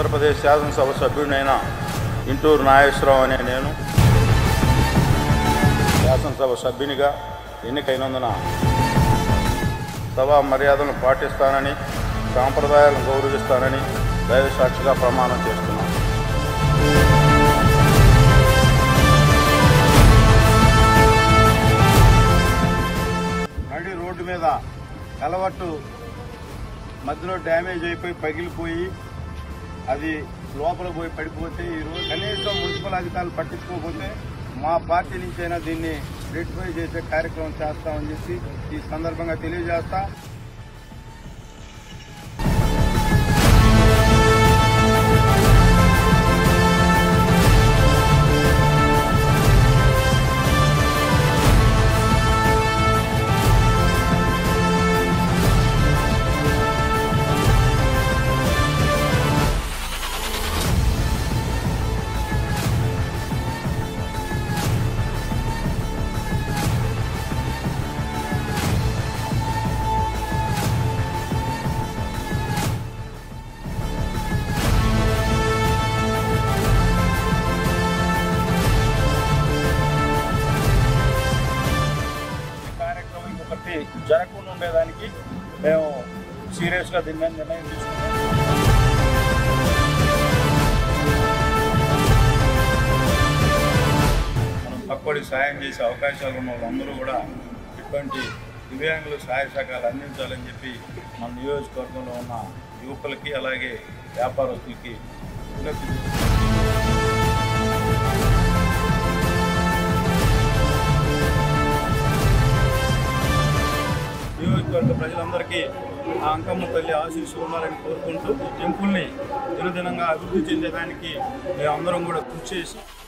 ఆంధ్రప్రదేశ్ శాసనసభ సభ్యుడినైన ఇంటూరు నాగేశ్వరరావు అనే నేను శాసనసభ సభ్యునిగా ఎన్నికైనందున సభా మర్యాదలను పాటిస్తానని సాంప్రదాయాలను గౌరవిస్తానని దైవ సాక్షిగా ప్రమాణం చేస్తున్నాను నడి రోడ్డు మీద కలవట్టు మధ్యలో డ్యామేజ్ అయిపోయి పగిలిపోయి అది లోపల పోయి పడిపోతే ఈరోజు కనీసం మున్సిపల్ అధికారులు పట్టించుకోకపోతే మా పార్టీ నుంచైనా దీన్ని రెక్టిఫై చేసే కార్యక్రమం చేస్తామని చెప్పి ఈ సందర్భంగా తెలియజేస్తా ఈ కార్యక్రమం ఇంకొకటి జరగకుండా ఉండేదానికి మేము సీరియస్గా దీని మీద నిర్ణయం తీసుకున్నాం మనం తక్కువడి సాయం చేసే అవకాశాలు ఉన్న వాళ్ళందరూ కూడా ఇటువంటి దివ్యాంగులు సహాయ సహకారాలు అందించాలని చెప్పి మన నియోజకవర్గంలో ఉన్న యువకులకి అలాగే వ్యాపారస్తులకి విజ్ఞప్తి చేస్తున్నాం. నియోజకవర్గ ప్రజలందరికీ ఆ అంకమ్మ తల్లి ఆశీస్సులు ఉండాలని కోరుకుంటూ ఈ టెంపుల్ని దినదినంగా అభివృద్ధి చెందేదానికి మేమందరం కూడా కృషి చేసి